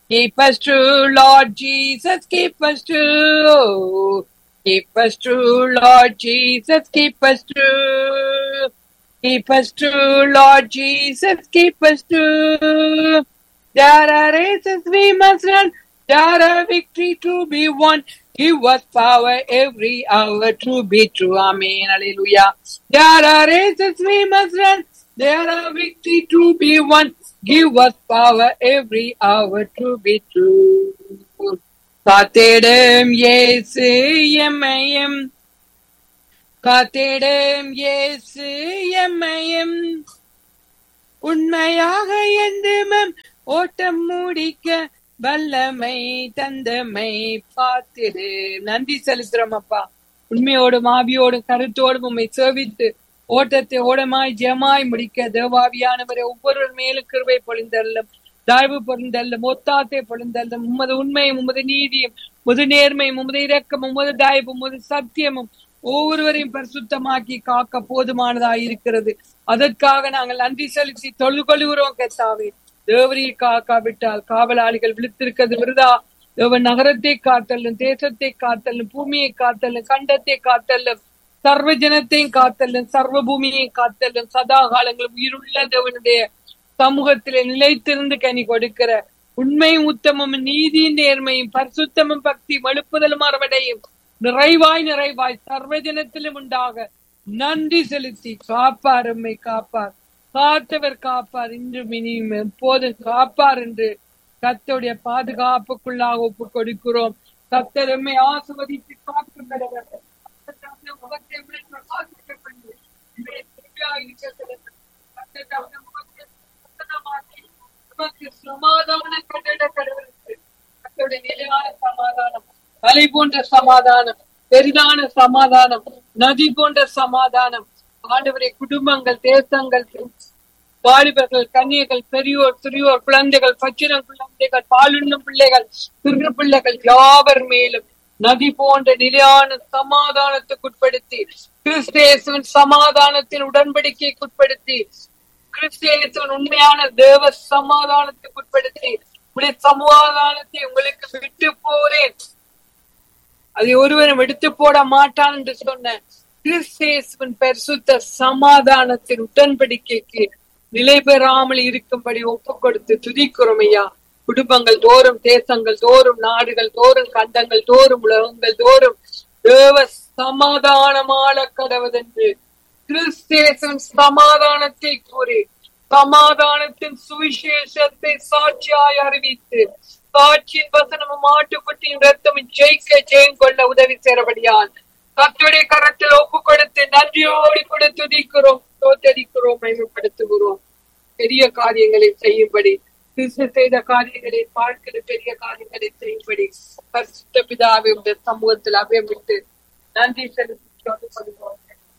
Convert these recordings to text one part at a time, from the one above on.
Keep us true, Lord Jesus, keep us true. Keep us true, Lord Jesus, keep us true. Keep us true, Lord Jesus, keep us true. There are races we must run, there are victory to be won. Give us power every hour to be true. Amen. Hallelujah. There are races we must run, there are victory to be won. Give us power every hour to be true. காத்திடும் இயேசு எம்மையும் காத்திடும் இயேசு எம்மையும் உண்மையாக என்றும் ஓட்டம் முடிக்க வல்லமை தந்தமை பார்த்திடு நன்றி செலுத்துறோம் அப்பா உண்மையோடும் ஆவியோடும் கருத்தோடும் உண்மை சேவித்து ஓட்டத்தை ஓடமாய் ஜெயமாய் முடிக்க தேவாவியானவரை ஒவ்வொரு மேலும் கிருபை பொழிந்தல்லும் தாழ்வு பொருந்தல்லும் ஒத்தாத்தை பொழிந்தல்லும் உமது உண்மையும் உமது நீதியும் உமது நேர்மையும் உமது இரக்கம் உமது தாய்வும் உமது சத்தியமும் ஒவ்வொருவரையும் பரிசுத்தமாக்கி காக்க போதுமானதாய் இருக்கிறது அதற்காக நாங்கள் நன்றி செலுத்தி தொழு கொள்கிறோம் கத்தாவே தேவரியை காக்காவிட்டால் காவலாளிகள் விழித்திருக்கிறது விருதா தேவன் நகரத்தை காத்தல்லும் தேசத்தை காத்தல்லும் பூமியை காத்தல்லும் கண்டத்தை காத்தல்லும் சர்வ ஜனத்தையும் காத்தல்லும் சர்வ பூமியையும் காத்தல்லும் சதா காலங்களும் உயிருள்ள தேவனுடைய சமூகத்திலே நிலைத்திருந்து கனி கொடுக்கிற உண்மையும் உத்தமமும் நீதியும் நேர்மையும் பரிசுத்தமும் பக்தி எழுப்புதலும் அறுவடையும் நிறைவாய் நிறைவாய் சர்வ ஜனத்திலும் உண்டாக நன்றி செலுத்தி காப்பார் உம்மை காப்பார் காத்தவர் காப்பார் இன்றும் இனியும் எப்போதும் காப்பார் என்று கத்தோடைய பாதுகாப்புக்குள்ளாக ஒப்பு கொடுக்கிறோம் கத்தர் எம்மை ஆசுவதித்து காக்கும் கடவர் முகத்தை விழித்து காத்துக் கொண்டு இவரை திருப்தியாய் இருக்க கடவர். கர்த்தர் முகத்தை பிரசன்னமாக்கி உமக்கு சமாதானம் கட்டிட கடவுளுக்கு கர்த்தருடைய நிலையான சமாதானம் அலை போன்ற சமாதானம் பெரிதான சமாதானம் நதி போன்ற சமாதானம் ஆண்டவரை குடும்பங்கள் தேசங்கள் வாலிபர்கள் கன்னியர்கள் பெரியோர் சிறியோர் குழந்தைகள் பச்சிரம் குழந்தைகள் பாலுண்ணும் பிள்ளைகள் சிறு பிள்ளைகள் யாவர் மேலும் நதி போன்ற நிலையான சமாதானத்துக்குட்படுத்தி கிறிஸ்தேசுவின் சமாதானத்தின் உடன்படிக்கைக்குட்படுத்தி கிறிஸ்தேசுவின் உண்மையான தேவ சமாதானத்துக்குட்படுத்தி உடைய சமாதானத்தை உங்களுக்கு விட்டு போறேன் அதை ஒருவரும் எடுத்து போட மாட்டான் என்று சொன்ன கிறிஸ்தேசுவின் பரிசுத்த சமாதானத்தின் உடன்படிக்கைக்கு நிலை பெறாமல் இருக்கும்படி ஒப்பு கொடுத்து துதிக்கிறோம் ஐயா குடும்பங்கள் தோறும் தேசங்கள் தோறும் நாடுகள் தோறும் கண்டங்கள் தோறும் உலகங்கள் தோறும் தேவ சமாதானமால கடவுதென்று கிறிஸ்தேசன் சமாதானத்தை கூறி சமாதானத்தின் சுவிசேஷத்தை சாட்சியாய் அறிவித்து சாட்சியின் வசனமும் ஆட்டுக்குட்டியின் ரத்தமும் ஜெயிக்க ஜெயம் கொள்ள உதவி சேரபடியான் கத்துடைய கரத்தில் ஒப்பு கொடுத்து நன்றியோடு கூட துதிக்கிறோம் தோத்தரிக்கிறோம் மயமப்படுத்துகிறோம் பெரிய காரியங்களை செய்யும்படி கிறிஸ்து செய்த காரியங்களை பார்க்கிற பெரிய காரியங்களை செய்யும்படி பரிசுத்த பிதாவை உடைய சமூகத்தில் அபயமிட்டு நன்றி செலுத்தி சொல்லுகிறோம்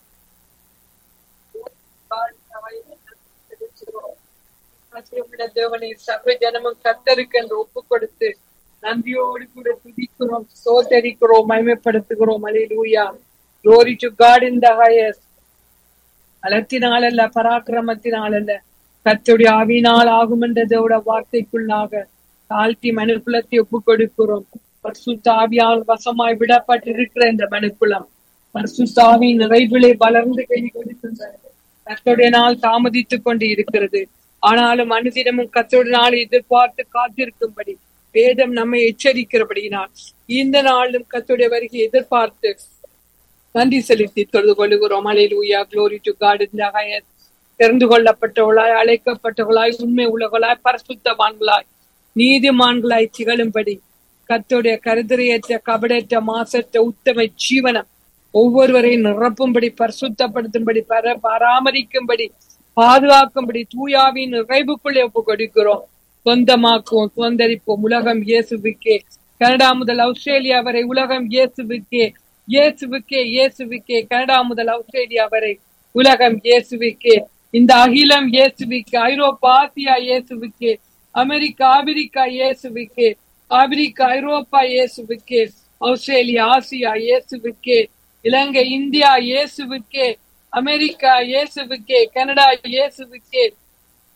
உள்ள தேவனை சர்வ ஜனமும் கத்தருக்கு என்று ஒப்பு கொடுத்து நன்றியோடு கூட துதிக்கிறோம் சோதரிக்கிறோம் மகிமைப்படுத்துகிறோம் அலையிலூயா glory to God in the highest பலத்தினால் அல்ல பராக்கிரமத்தினால் அல்ல கத்துடைய ஆவினால் ஆகும் என்ற தேவட வார்த்தைக்குள்ளாக தாழ்த்தி மனுக்குலத்தை ஒப்பு கொடுக்கிறோம் பரிசுத்த ஆவியால் வசமாய் விடப்பட்டிருக்கிற இந்த மனுக்குலம் பரிசுத்த ஆவியின் நிறைவிலே வளர்ந்து கை கொடுக்கின்றது கத்தோடைய நாள் தாமதித்துக் கொண்டு இருக்கிறது ஆனாலும் அனுதினமும் கத்தோடைய நாளை எதிர்பார்த்து காத்திருக்கும்படி வேதம் நம்மை எச்சரிக்கிறபடியினால் இந்த நாளும் கத்தோடைய வருகை எதிர்பார்த்து நன்றி செலுத்தி தொழுது கொள்ளுகிறோம் அலையிலூயா க்ளோரி டு காட் இந்த ஹயர் தெரிந்து கொள்ளப்பட்டவளாய் அழைக்கப்பட்டவளாய் உண்மை உலகளாய் பரிசுத்தவான்களாய் நீதிமான்களாய் திகழும்படி கத்தோடைய கருதரையற்ற கபடற்ற மாசற்ற உத்தம ஜீவனம் ஒவ்வொருவரையும் நிரப்பும்படி பரிசுத்தப்படுத்தும்படி பர பராமரிக்கும்படி பாதுகாக்கும்படி தூயாவின் நிறைவுக்குள்ளே ஒப்பு கொடுக்கிறோம் சொந்தமாக்குவோம் சுதந்திரிப்போம் உலகம் இயேசுவுக்கே கனடா முதல் ஆஸ்திரேலியா வரை உலகம் இயேசுவுக்கே இயேசுவுக்கே இயேசுவுக்கே கனடா முதல் ஆஸ்திரேலியா வரை உலகம் இயேசுவுக்கே இந்த அகிலம் இயேசுவுக்கே ஐரோப்பா ஆசியா இயேசுவுக்கே அமெரிக்கா ஆபிரிக்கா இயேசுவுக்கே ஆபிரிக்கா ஐரோப்பா இயேசுவுக்கே ஆஸ்திரேலியா ஆசியா இயேசுவுக்கே இலங்கை இந்தியா இயேசுவுக்கே அமெரிக்கா இயேசுவுக்கே கனடா இயேசுவுக்கே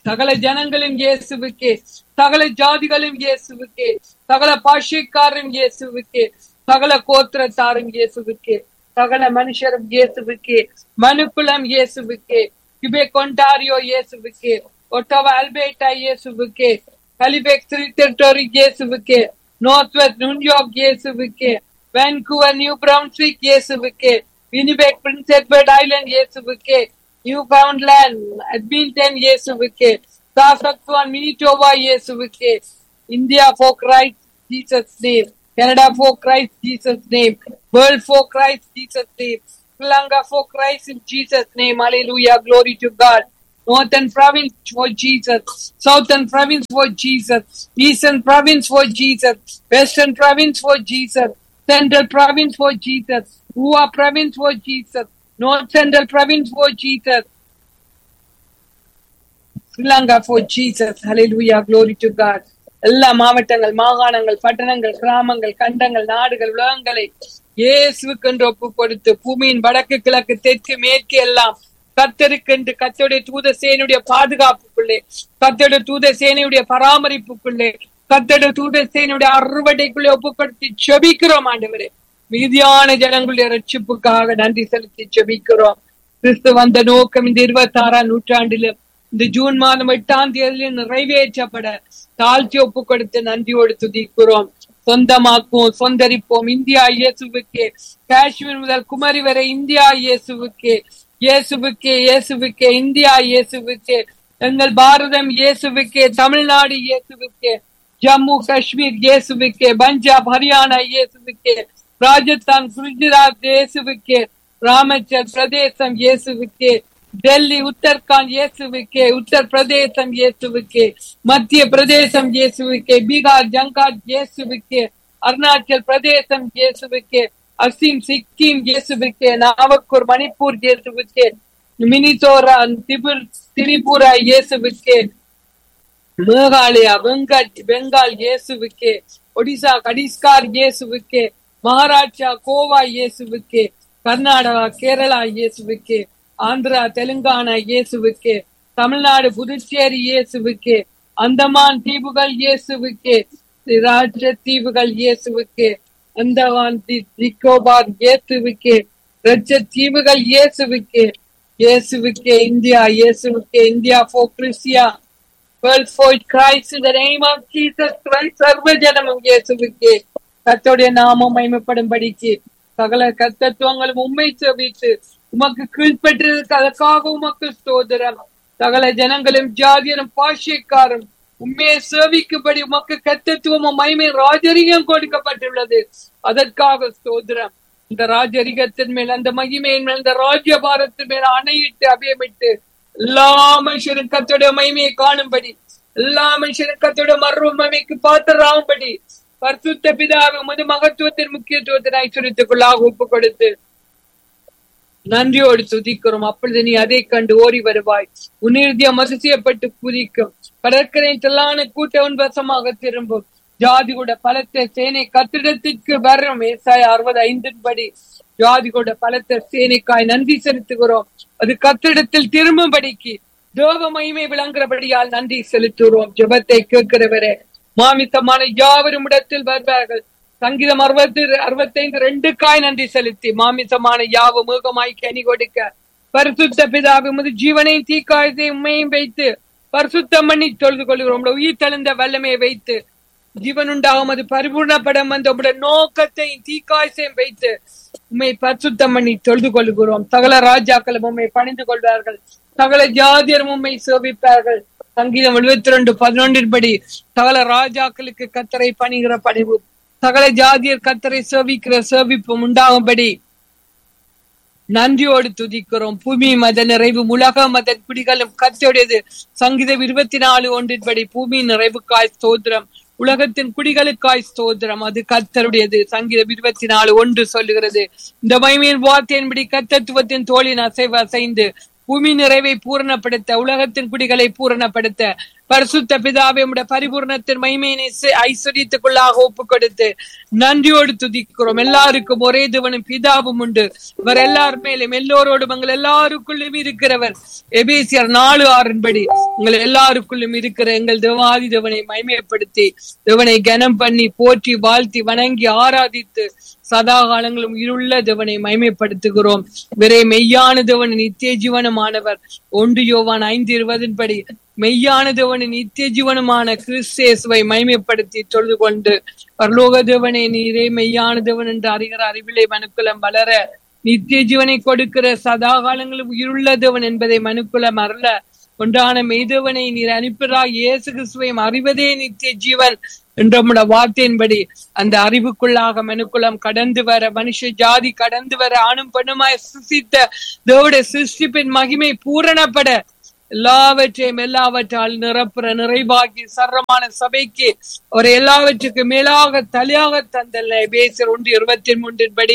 சகல ஜனங்களும் இயேசுவுக்கே சகல ஜாதிகளும் இயேசுவுக்கே சகல பாஷைக்காரும் இயேசுவுக்கே சகல கோத்திரத்தாரும் இயேசுவுக்கே சகல மனுஷரும் இயேசுவுக்கே மனுக்குலம் இயேசுவுக்கே கிபெக் ஒன்டாரியோ இயேசுவுக்கே ஒட்டோவா அல்பேட்டா இயேசுவுக்கே கலிபெக் டெரிட்டரி இயேசுவுக்கே நார்த் வெஸ்ட் நியூயார்க் இயேசுவுக்கே வான்கூவர் நியூ பிரவுன்ஸ்விக் இயேசுவுக்கே வினிபெக் பிரின்ஸ் எட்வர்ட் ஐலண்ட் இயேசுவுக்கே நியூ ஃபவுண்ட்லேண்ட் அட்மின்டன் இயேசுவுக்கே சாசக்வான் மினிட்டோவா இயேசுவுக்கே India for Christ Jesus name Canada for Christ Jesus name world for Christ Jesus name Sri Lanka for Christ in Jesus name hallelujah glory to God Northern province for Jesus, Southern province for Jesus, Eastern province for Jesus, Western province for Jesus, Central province for Jesus, Goa province for Jesus, North Central province for Jesus, Sri Lanka for Jesus. Hallelujah. Glory to God. எல்லா மாவட்டங்கள் மாகாணங்கள் பட்டணங்கள் கிராமங்கள் கண்டங்கள் நாடுகள் உலகங்களை இயேசுக்கென்று ஒப்பு கொடுத்து பூமியின் வடக்கு கிழக்கு தெற்கு மேற்கு எல்லாம் கத்தருக்கென்று கத்தோடைய தூத சேனையுடைய பாதுகாப்புக்குள்ளே கத்தோடைய தூத சேனையுடைய பராமரிப்புக்குள்ளே கத்தோடைய தூத சேனையுடைய அறுவடைக்குள்ளே ஒப்பு கொடுத்து செபிக்கிறோம் ஆண்டவரே மீதியான ஜனங்களுடைய ரட்சிப்புக்காக நன்றி செலுத்தி செபிக்கிறோம் கிறிஸ்து வந்த நோக்கம் இந்த இருபத்தி ஆறாம் நூற்றாண்டிலும் இந்த ஜூன் மாதம் எட்டாம் தேதியில் நிறைவேற்றப்பட தாழ்த்தி ஒப்பு கொடுத்து நன்றியோடு துதிக்கிறோம் சொந்தமாக்குவோம் சொந்தரிப்போம் இந்தியா இயேசுவுக்கே காஷ்மீர் முதல் குமரி வரை இந்தியா இயேசுவுக்கே இயேசுவுக்கே இயேசுவுக்கே இந்தியா இயேசுவுக்கே எங்கள் பாரதம் இயேசுவுக்கே தமிழ்நாடு இயேசுவுக்கே ஜம்மு காஷ்மீர் இயேசுவுக்கே பஞ்சாப் ஹரியானா இயேசுவுக்கே ராஜஸ்தான் குஜராத் இயேசுவுக்கே ராமச்சர் பிரதேசம் இயேசுவுக்கே டெல்லி உத்தரகாண்ட் இயேசுவுக்கே உத்தர் பிரதேசம் இயேசுவுக்கே மத்திய பிரதேசம் இயேசுவுக்கே பீகார் ஜங்காட் இயேசுவுக்கே அருணாச்சல் பிரதேசம் இயேசுவுக்கே அசிம் சிக்கிம் இயேசுவுக்கே நாவக்கூர் மணிப்பூர் இயேசுவுக்கே மினிசோரா திபுர் திரிபுரா இயேசுவுக்கே மேகாலயா வெங்கட் பெங்கால் இயேசுவுக்கே ஒடிசா கடிஸ்கார் இயேசுவுக்கே மகாராஷ்டிரா கோவா இயேசுவுக்கே கர்நாடகா கேரளா இயேசுவுக்கே ஆந்திரா தெலுங்கானா இயேசுவுக்கே தமிழ்நாடு புதுச்சேரி இயேசுவுக்கே அந்தமான் தீவுகள் இயேசுவுக்கே ராஜ தீவுகள் இயேசுவுக்கே அந்தமான் தி- நிக்கோபார் இயேசுவுக்கே ரஜ தீவுகள் இயேசுவுக்கே இயேசுவுக்கே இந்தியா இயேசுவுக்கே இந்தியா for கிறிஸ்டியா World for Christ in the name of Jesus Christ சர்வ ஜனமும் இயேசுவுக்கே கர்த்தருடைய நாமம் மகிமைப்படும்படிக்கு சகல கர்த்தத்துவங்களும் உண்மை செவித்து உமக்கு கீழ்ப்பட்டிருக்கு அதற்காக உமக்கு ஸ்தோத்திரம் சகல ஜனங்களும் ஜாதியரும் பாஷைக்காரும் உண்மையை சேவிக்கும்படி உமக்கு கத்தத்துவமும் மகிமை ராஜரிகம் கொடுக்கப்பட்டுள்ளது அதற்காக ஸ்தோத்திரம் இந்த ராஜரிகத்தின் மேல் அந்த மகிமையின் மேல் இந்த ராஜ்யபாரத்தின் மேல் அணையிட்டு அபியமிட்டு எல்லா மனுஷரும் கத்தோட மகிமையை காணும்படி எல்லா மனுஷரும் கத்தோட மர்வ மகிமைக்கு பாத்திராகும்படி பரிசுத்த பிதாவை உமது மகத்துவத்தின் முக்கியத்துவத்தின் ஐஸ்வர்யத்துக்குள்ளாக ஒப்பு கொடுத்து நன்றியோடு துதிக்கிறோம் அப்பொழுது நீ அதை கண்டு ஓடி வருவாய் உன்னிருதியம் அதிசயப்பட்டு குதிக்கும் கடற்கரை தில்லான கூட்ட உன் வசமாக திரும்பும் ஜாதி கூட பலத்த சேனை கத்திடத்திற்கு வரும் ஏசாய அறுபது ஐந்தின் படி ஜாதி கூட பலத்த சேனைக்காய் நன்றி செலுத்துகிறோம் அது கத்திடத்தில் திரும்பும்படிக்கு தேவ மகிமை விளங்குறபடியால் நன்றி செலுத்துகிறோம் ஜெபத்தை கேட்கிறவரே மாமிசமான யாவரும் இடத்தில் வருவார்கள் சங்கீதம் அறுபத்தி அறுபத்தைந்து ரெண்டுக்காய் நன்றி செலுத்தி மாமிசமான யாவும் மூகமாய் கனி கொடுக்க பரிசுத்த பிதாவை உமது ஜீவனையும் தீக்காயத்தை உண்மையும் வைத்து பரிசுத்தம் பண்ணி தொழுது கொள்கிறோம் உம்முடைய உயிர் தெளிந்த வல்லமையை வைத்து ஜீவன் உண்டாகும் அது பரிபூர்ணப்படம் வந்து உம்முடைய நோக்கத்தையும் தீக்காயத்தையும் வைத்து உண்மை பரிசுத்தம் பண்ணி தொழுது கொள்கிறோம் சகல ராஜாக்களும் உண்மை பணிந்து கொள்வார்கள் சகல ஜாதியரும் உண்மை சேவிப்பார்கள் சங்கீதம் எழுபத்தி ரெண்டு பதினொன்றின் படி சகல ராஜாக்களுக்கு கத்தரை பணிகிற பணிவு சகல ஜாதியர் கத்தரை சேவிக்கிற சேவிப்பும் உண்டாகும்படி நன்றியோடு துதிக்கிறோம் பூமி மத நிறைவு உலக மத குடிகளும் கத்தோடையது சங்கீதம் இருபத்தி நாலு ஒன்றின்படி பூமி நிறைவுக்காய் ஸ்தோத்திரம் உலகத்தின் குடிகளுக்காய் ஸ்தோத்திரம் அது கத்தருடையது சங்கீதம் இருபத்தி நாலு ஒன்று சொல்லுகிறது இந்த மகிமையின் வார்த்தையின்படி கத்தத்துவத்தின் தோளின் அசைவு அசைந்து பூமி நிறைவை பூரணப்படுத்த உலகத்தின் குடிகளை பூரணப்படுத்த பரிசுத்த பிதாவை உடைய பரிபூர்ணத்தின் மைமையினை ஐஸ்வர்யத்துக்குள்ளாக ஒப்பு கொடுத்து நன்றியோடு துதிக்கிறோம் எல்லாருக்கும் ஒரே தேவனும் பிதாவும் உண்டு இவர் எல்லார் மேலும் எல்லோரோடும் எங்கள் எல்லாருக்குள்ளும் இருக்கிறவர் எபேசியர் நாலு ஆறின்படி உங்கள் எல்லாருக்குள்ளும் இருக்கிற எங்கள் தேவாதி தேவனை மைமைப்படுத்தி தேவனை கனம் பண்ணி போற்றி வாழ்த்தி வணங்கி ஆராதித்து சதா காலங்களும் இருள்ள தேவனை மைமைப்படுத்துகிறோம் விரை மெய்யான தேவன் நித்திய ஜீவனமானவர் ஒன்று யோவான் ஐந்து இருபதின்படி மெய்யான தேவனை நித்திய ஜீவனமான கிறிஸ்தேசுவை மைமைப்படுத்தி தொழுது கொண்டு பரலோக தேவனை நீரே மெய்யான தேவன் என்று அறிகிற அறிவிலை மனுக்குலம் வளர நித்திய ஜீவனை கொடுக்கிற சதா காலங்களும் உயிருள்ள தேவன் என்பதை மனுக்குலம் அருள ஒன்றான மெய்தேவனை நீர் அனுப்பிறா இயேசு கிறிஸ்துவையும் அறிவதே நித்திய ஜீவன் என்ற நம்முடைய வார்த்தையின்படி அந்த அறிவுக்குள்ளாக மனுக்குலம் கடந்து வர மனுஷ ஜாதி கடந்து வர ஆணும் பெண்ணுமாய் சிருஷ்டித்த தேவட சிருஷ்டிப்பின் மகிமை பூரணப்பட எல்லாவற்றையும் எல்லாவற்றால் நிரப்புற நிறைவாகி சர்வமான சபைக்கு ஒரு எல்லாவற்றுக்கு மேலாக தலையாக தந்தல்ல பேசர் ஒன்று இருபத்தி மூன்றின் படி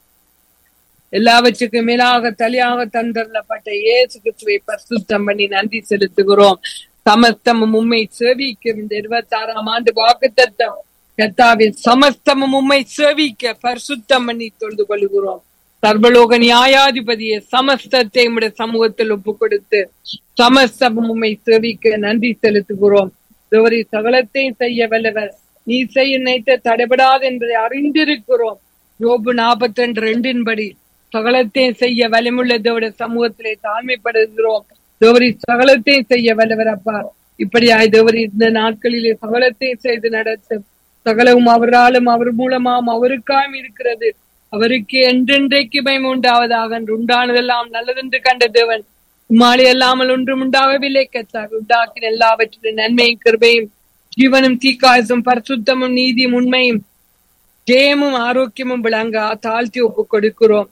எல்லாவற்றுக்கும் மேலாக தலையாக தந்தரப்பட்ட இயேசு கிறிஸ்துவை பரிசுத்தம் பண்ணி நன்றி செலுத்துகிறோம் சமஸ்தமும் உண்மை சேவிக்கும் இந்த இருபத்தி ஆறாம் ஆண்டு வாக்கு தத்தம் கத்தாவின் சமஸ்தமும் உண்மை சேவிக்க பரிசுத்தம் பண்ணி தொழுது கொள்கிறோம் சர்வலோக நியாயாதிபதியை சமஸ்தத்தை உடைய சமூகத்தில் ஒப்பு கொடுத்து சமஸ்தமும் உண்மை சேவிக்க நன்றி செலுத்துகிறோம் தேவரி சகலத்தையும் செய்ய வல்லவர் நீ செய்ய நினைத்த தடைபடாது என்பதை அறிந்திருக்கிறோம் யோபு நாற்பத்தி ரெண்டு ரெண்டின் படி சகலத்தையும் செய்ய வலிமுள்ள தேவட சமூகத்திலே தாழ்மைப்படுகிறோம் தேவரி சகலத்தையும் செய்ய வல்லவர் அப்பா இப்படியாய் தேவரி இந்த நாட்களிலே சகலத்தையும் செய்து நடத்தும் சகலவும் அவராலும் அவர் மூலமாம் அவருக்காம் இருக்கிறது அவருக்கு என்றென்றைக்கு பயம் உண்டாவதாக என்று உண்டானதெல்லாம் நல்லதென்று கண்ட தேவன் மாலை அல்லாமல் ஒன்றும் உண்டாகவில்லை கத்தார் உண்டாக்கின எல்லாவற்றிலும் நன்மையும் கிருபையும் ஜீவனும் தீக்காசும் பரிசுத்தமும் நீதியும் உண்மையும் ஜெயமும் ஆரோக்கியமும் விளங்க தாழ்த்தி ஒப்பு கொடுக்கிறோம்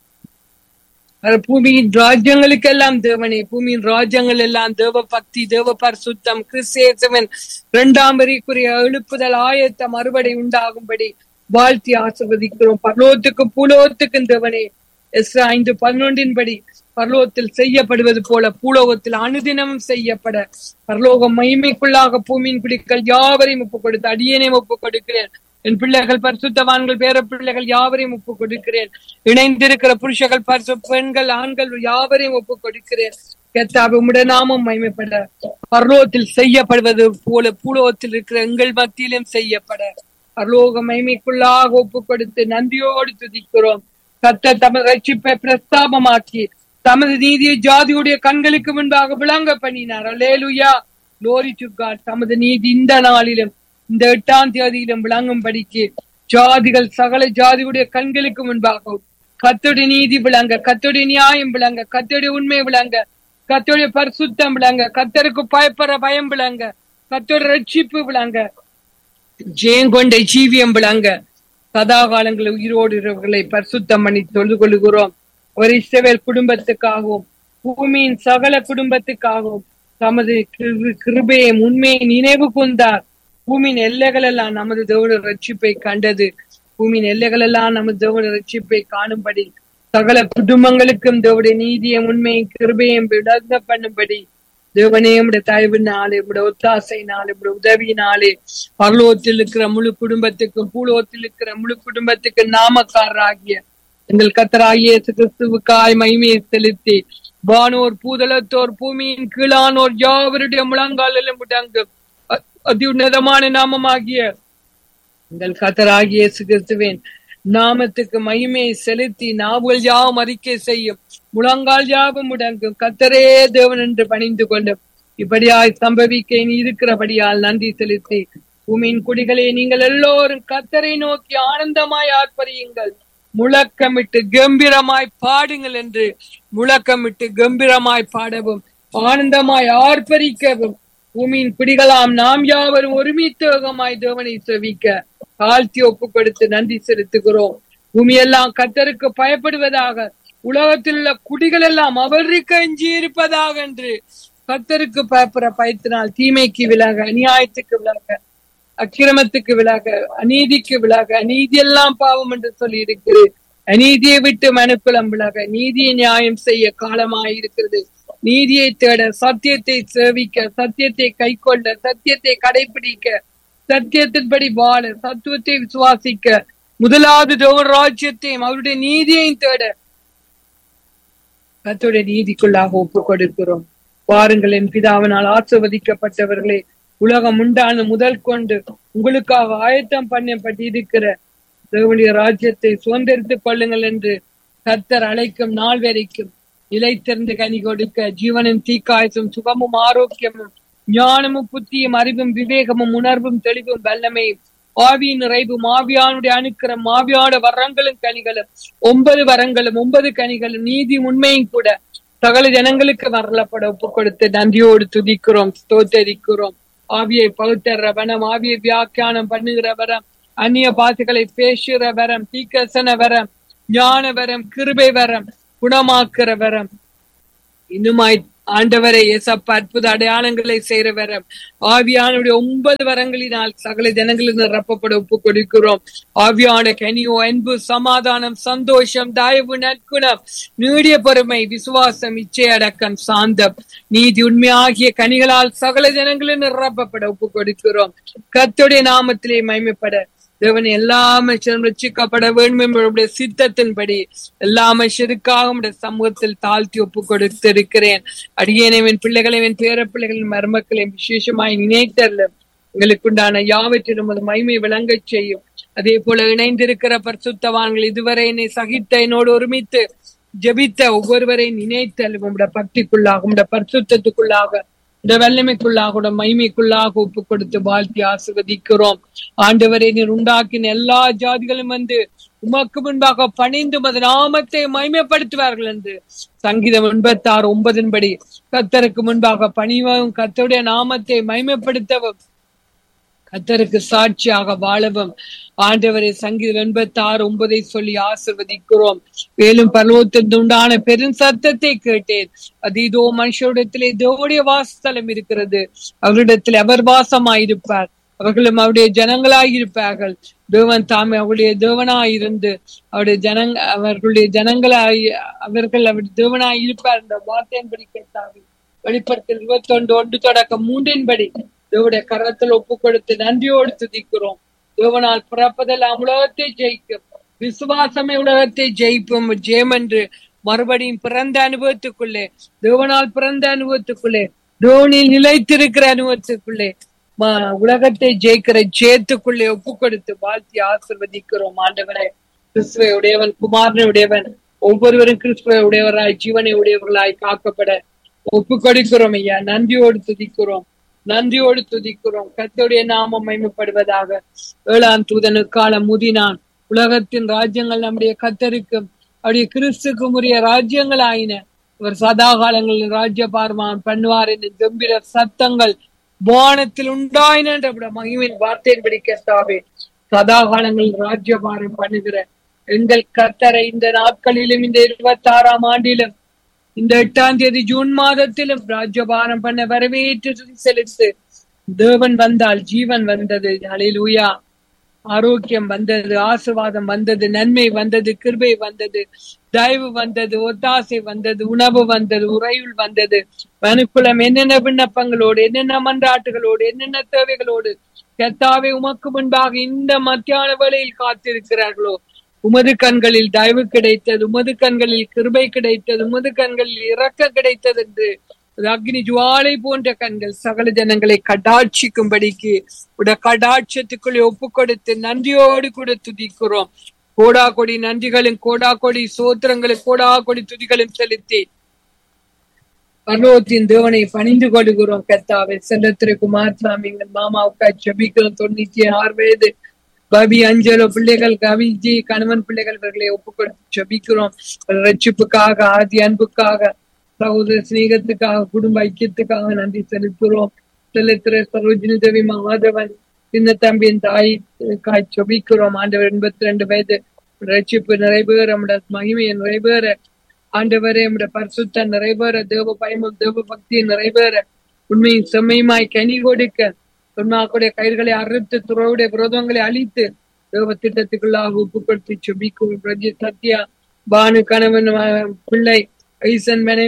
பூமியின் ராஜ்யங்களுக்கெல்லாம் தேவனே பூமியின் ராஜ்யங்கள் எல்லாம் தேவ பக்தி தேவ பரிசுத்தம் கிறிஸ்தேசவன் இரண்டாம் வரிக்குரிய எழுப்புதல் ஆயத்த மறுபடி உண்டாகும்படி வாழ்த்தி ஆசிர்வதிக்கிறோம் பரலோகத்துக்கும் பூலோகத்துக்கும் தேவனே எஸ் ஐந்து பதினொன்றின் படி பரலோகத்தில் செய்யப்படுவது போல பூலோகத்தில் அனுதினமும் செய்யப்பட பரலோகம் மகிமைக்குள்ளாக பூமியின் குடிகள் யாவரையும் ஒப்புக் கொடுத்து அடியனையும் ஒப்புக் கொடுக்கிறேன் என் பிள்ளைகள் பரிசுத்தவான்கள் பேர பிள்ளைகள் யாவரையும் ஒப்புக் கொடுக்கிறேன் இணைந்திருக்கிற புருஷர்கள் பரிசு பெண்கள் ஆண்கள் யாவரையும் ஒப்புக் கொடுக்கிறேன் கத்தாபி உம்முடைய நாமம் மகிமைப்பட பரலோகத்தில் செய்யப்படுவது போல பூலோகத்தில் இருக்கிற எங்கள் மத்தியிலும் செய்யப்பட பரலோக மகிமைக்குள்ளாக ஒப்புக் கொடுத்து நன்றியோடு துதிக்கிறோம் கத்த தமது ரட்சிப்பை பிரஸ்தாபமாக்கி தமது நீதியை ஜாதியுடைய கண்களுக்கு முன்பாக விளங்க பண்ணினார் அலேலுயா லோரி சுக்கார் தமது நீதி இந்த நாளிலும் இந்த எட்டாம் தேதியிலும் விளங்கும்படிக்கு ஜாதிகள் சகல ஜாதியுடைய கண்களுக்கு முன்பாக கத்தோடைய நீதி விளங்க கத்தோடைய நியாயம் விளங்க கத்தோடைய உண்மை விளங்க கத்தோடைய பரிசுத்தம் விளங்க கத்தருக்கு பயப்படுற பயம் விளங்க கத்தோட ரட்சிப்பு விளங்க ஜெயங்கொண்ட ஜீவியம் விளங்க சதா காலங்களில் உயிரோடு இருவர்களை பரிசுத்தம் பண்ணி தொழுது கொள்கிறோம் ஒரு இஸ்ரவேல் குடும்பத்துக்காகவும் பூமியின் சகல குடும்பத்துக்காகவும் தமது கிருபையை உண்மையை நினைவு கொண்டார் பூமியின் எல்லைகள் எல்லாம் நமது தேவட ரட்சிப்பை கண்டது பூமியின் எல்லைகள் எல்லாம் நமது தேவட ரட்சிப்பை காணும்படி சகல குடும்பங்களுக்கும் தேவடைய நீதியும் உண்மையும் கிருபையும் விளங்க பண்ணும்படி தேவனே உடைய தயவுனாலே உடைய ஒத்தாசைனாலே உடைய உதவியினாலே பரலோகத்தில் இருக்கிற முழு குடும்பத்துக்கும் பூலோகத்தில் இருக்கிற முழு குடும்பத்துக்கு நாமக்காரராகிய எங்கள் கத்தராகிய கிறிஸ்துவுக்காய் மகிமையை செலுத்தி வானோர் பூதளத்தோர் பூமியின் கீழானோர் யாவருடைய முழங்காலிலும் முடங்கு அதி உன்னதமான நாமமாகிய எங்கள் கத்தராகிய கிறிஸ்துவேன் நாமத்துக்கு மகிமையை செலுத்தி நாவுகள் யாவும் அறிக்கை செய்யும் முழங்கால் யாவும் முடங்கும் கத்தரே தேவன் என்று பணிந்து கொண்டும் இப்படியாய் சம்பவிக்க நீ இருக்கிறபடியால் நன்றி செலுத்தி பூமியின் குடிகளே நீங்கள் எல்லோரும் கத்தரை நோக்கி ஆனந்தமாய் ஆர்ப்பரியுங்கள் முழக்கமிட்டு கம்பீரமாய் பாடுங்கள் என்று முழக்கமிட்டு கம்பீரமாய் பாடவும் ஆனந்தமாய் ஆர்ப்பரிக்கவும் பூமியின் பிடிகளாம் நாம் யாவரும் ஒருமித்தோகமாய் தேவனை செவிக்க தாழ்த்தி ஒப்பு கொடுத்து நன்றி செலுத்துகிறோம் பூமியெல்லாம் கத்தருக்கு பயப்படுவதாக உலகத்தில் உள்ள குடிகள் எல்லாம் அவருக்கு எஞ்சி இருப்பதாக என்று கத்தருக்கு பயப்படுற பயத்தினால் தீமைக்கு விலக அநியாயத்துக்கு விலக அக்கிரமத்துக்கு விலக அநீதிக்கு விலக அநீதி எல்லாம் பாவம் என்று சொல்லி இருக்கிறது அநீதியை விட்டு மனுக்குலம் விலக நீதியை நியாயம் செய்ய காலமாயிருக்கிறது நீதியை தேட சத்தியத்தை சேவிக்க சத்தியத்தை கைக்கொள்ள சத்தியத்தை கடைபிடிக்க சத்தியத்தின்படி வாழ சத்துவத்தை விசுவாசிக்க முதலாவது தேவன் ராஜ்யத்தையும் அவருடைய நீதியையும் தேட கர்த்தருடைய நீதிக்குள்ளாக ஒப்பு கொடுக்கிறோம் வாருங்கள் என் பிதாவினால் ஆசிர்வதிக்கப்பட்டவர்களே உலகம் உண்டான முதல் கொண்டு உங்களுக்காக ஆயத்தம் பண்ணப்பட்டிருக்கிற தேவனுடைய ராஜ்யத்தை சுதந்திரித்துக் கொள்ளுங்கள் என்று கர்த்தர் அழைக்கும் நாள் வரைக்கும் நிலைத்திருந்து கனி கொடுக்க ஜீவனும் தீக்காயசும் சுகமும் ஆரோக்கியமும் ஞானமும் புத்தியும் அறிவும் விவேகமும் உணர்வும் தெளிவும் வல்லமையும் ஆவியின் நிறைவும் ஆவியானுடைய அணுக்கிறம் ஆவியான வரங்களும் கனிகளும் ஒன்பது வரங்களும் ஒன்பது கனிகளும் நீதி உண்மையும் கூட சகல ஜனங்களுக்கு வரலப்பட ஒப்பு கொடுத்து நன்றியோடு துதிக்கிறோம் ஸ்தோத்தரிக்கிறோம் ஆவியை பகுத்தர்ற வனம் ஆவியை வியாக்கியானம் பண்ணுகிற வரம் அந்நிய பாசுகளை பேசுகிற வரம் தீக்கசன வரம் ஞான வரம் கிருபை வரம் குணமாக்குற வரம் இன்னுமாய் ஆண்டவரை எசப்ப அற்புத அடையாளங்களை செய்கிற வரம் ஆவியானுடைய ஒன்பது வரங்களினால் சகல ஜனங்களில் நிரப்பப்பட ஒப்பு கொடுக்கிறோம் ஆவியான கனியோ அன்பு சமாதானம் சந்தோஷம் தயவு நற்குணம் நீடிய பொறுமை விசுவாசம் இச்சை அடக்கம் சாந்தம் நீதி உண்மையாகிய கனிகளால் சகல ஜனங்களில் நிரப்பப்பட ஒப்பு கொடுக்கிறோம் கத்துடைய நாமத்திலே மைமைப்பட தேவன் எல்லா மனுஷரும் ரட்சிக்கப்பட வேண்டும் என்பவருடைய சித்தத்தின்படி எல்லா மனுஷருக்காக உடைய சமூகத்தில் தாழ்த்தி ஒப்பு கொடுத்திருக்கிறேன் அடியேனவன் பிள்ளைகளையும் பேர பிள்ளைகளின் மருமக்களையும் விசேஷமாய் நினைத்தல்ல எங்களுக்குண்டான யாவற்றிலும் அது மைமை விளங்கச் செய்யும் அதே போல இணைந்திருக்கிற பரிசுத்தவான்கள் இதுவரை என்னை சகித்த என்னோடு ஒருமித்து ஜெபித்த ஒவ்வொருவரை நினைத்தல் உங்களோட பக்திக்குள்ளாக உங்களோட பரிசுத்தத்துக்குள்ளாக இந்த வல்லமைக்குள்ளாக உட மைமைக்குள்ளாக ஒப்பு கொடுத்து வாழ்த்தி ஆசிர்வதிக்கிறோம் ஆண்டவரை நீர் உண்டாக்கின எல்லா ஜாதிகளும் வந்து உமக்கு முன்பாக பணிந்து மது நாமத்தை மைமைப்படுத்துவார்கள் என்று சங்கீதம் எண்பத்தி ஆறு ஒன்பதின்படி கத்தருக்கு முன்பாக பணிவவும் கத்தருடைய நாமத்தை மைமைப்படுத்தவும் கத்தருக்கு சாட்சியாக வாழவும் ஆண்டவரை சங்கீதம் எண்பத்தி ஆறு ஒன்பதை சொல்லி ஆசிர்வதிக்கிறோம் மேலும் பர்வத்திலிருந்து உண்டான பெரும் சத்தத்தை கேட்டேன் அது இதோ மனுஷரிடத்திலே தேவடைய வாசஸ்தலம் இருக்கிறது அவரிடத்தில் அவர் வாசமாயிருப்பார் அவர்களும் அவருடைய ஜனங்களாயிருப்பார்கள் தேவன் தாமே அவருடைய தேவனாயிருந்து அவருடைய ஜனங்க அவர்களுடைய ஜனங்களாய் அவர்கள் அவர் தேவனாய் இருப்பார் என்ற வார்த்தையின்படி கேட்டார்கள் வெளிப்படுத்தல் இருபத்தி ஒன்று ஒன்று தொடக்கம் மூன்றின்படி தேவடைய கரத்தில் ஒப்பு கொடுத்து நன்றியோடு துதிக்கிறோம் தேவனால் பிறப்பதெல்லாம் உலகத்தை ஜெயிக்கும் விசுவாசமே உலகத்தை ஜெயிப்பும் ஜெயம் என்று மறுபடியும் பிறந்த அனுபவத்துக்குள்ளே தேவனால் பிறந்த அனுபவத்துக்குள்ளே தேவனில் நிலைத்திருக்கிற அனுபவத்துக்குள்ளே உலகத்தை ஜெயிக்கிற ஜெயத்துக்குள்ளே ஒப்பு கொடுத்து வாழ்த்தி ஆசிர்வதிக்கிறோம் ஆண்டவரை கிறிஸ்துவை உடையவன் குமாரனை உடையவன் ஒவ்வொருவரும் கிறிஸ்துவை உடையவராய் ஜீவனை உடையவர்களாய் காக்கப்பட ஒப்பு கொடுக்கிறோம் ஐயா நன்றியோடு துதிக்கிறோம் நன்றியோடு துதிக்கிறோம் கத்தோடைய நாமம் மைமைப்படுவதாக ஏழாம் தூதனுக்கால முதினான் உலகத்தின் ராஜ்யங்கள் நம்முடைய கத்தருக்கும் அவருடைய கிறிஸ்துக்கும் உரிய ராஜ்யங்கள் ஆயின இவர் சதா காலங்களில் ராஜ்ய பார்மான் பண்ணுவார் என்று கம்பீர சத்தங்கள் வானத்தில் உண்டாயின என்ற மகிமின் வார்த்தையின்படி கேட்டாவே சதா காலங்களில் ராஜ்யபாரம் பண்ணுகிற எங்கள் கத்தரை இந்த நாட்களிலும் இந்த இருபத்தி ஆறாம் ஆண்டிலும் இந்த எட்டாம் தேதி ஜூன் மாதத்திலும் ராஜ்யபாரம் பண்ண வரவேற்று செலுத்து தேவன் வந்தால் ஜீவன் வந்தது அலையிலூயா ஆரோக்கியம் வந்தது ஆசிர்வாதம் வந்தது நன்மை வந்தது கிருபை வந்தது தயவு வந்தது ஒத்தாசை வந்தது உணவு வந்தது உறையுள் வந்தது மனுக்குளம் என்னென்ன விண்ணப்பங்களோடு என்னென்ன மன்றாட்டுகளோடு என்னென்ன தேவைகளோடு கத்தாவை உமக்கு முன்பாக இந்த மத்தியான வேளையில் காத்திருக்கிறார்களோ உமது கண்களில் தயவு கிடைத்தது உமது கண்களில் கிருபை கிடைத்தது உமது கண்களில் இறக்க கிடைத்தது என்று அக்னி ஜுவாலை போன்ற கண்கள் சகல ஜனங்களை கடாட்சிக்கும்படிக்கு உட கடாட்சத்துக்குள்ளே ஒப்பு கொடுத்து நன்றியோடு கூட துதிக்கிறோம் கோடா கொடி நன்றிகளும் கோடா கொடி சோத்திரங்களும் கோடா கொடி துதிகளும் செலுத்தி பர்வத்தின் தேவனை பணிந்து கொள்கிறோம் கத்தாவை செல்லத்திரை குமார் சாமி எங்கள் மாமாவுக்கா ஜபிக்கிறோம் தொண்ணூத்தி ஆறு வயது பபி அஞ்சலோ பிள்ளைகள் கவிஜி கணவன் பிள்ளைகள் இவர்களை ஒப்பு கொடுத்து ஜபிக்கிறோம் ரட்சிப்புக்காக ஆதி அன்புக்காக சகோதர சிநேகத்துக்காக குடும்ப ஐக்கியத்துக்காக நன்றி செலுத்துகிறோம் செலுத்துற சரோஜினி தேவி மாதவன் சின்ன தம்பியின் தாய் காய் ஜபிக்கிறோம் ஆண்டவர் எண்பத்தி ரெண்டு வயது ரட்சிப்பு நிறைவேற நம்முடைய மகிமையை நிறைவேற ஆண்டவரே நம்முடைய பரிசுத்த நிறைவேற தேவ பயமும் தேவ பக்தியை நிறைவேற உண்மையின் செம்மையுமாய் கனி கொடுக்க தொன்மாக்குடைய கயிர்களை அறுத்து துறவுடைய விரோதங்களை அழித்து தேவ திட்டத்துக்குள்ளாக ஒப்பு கொடுத்து செபிக்கும் பிரஜி சத்யா பானு கணவன் பிள்ளை ஐசன் மனைவி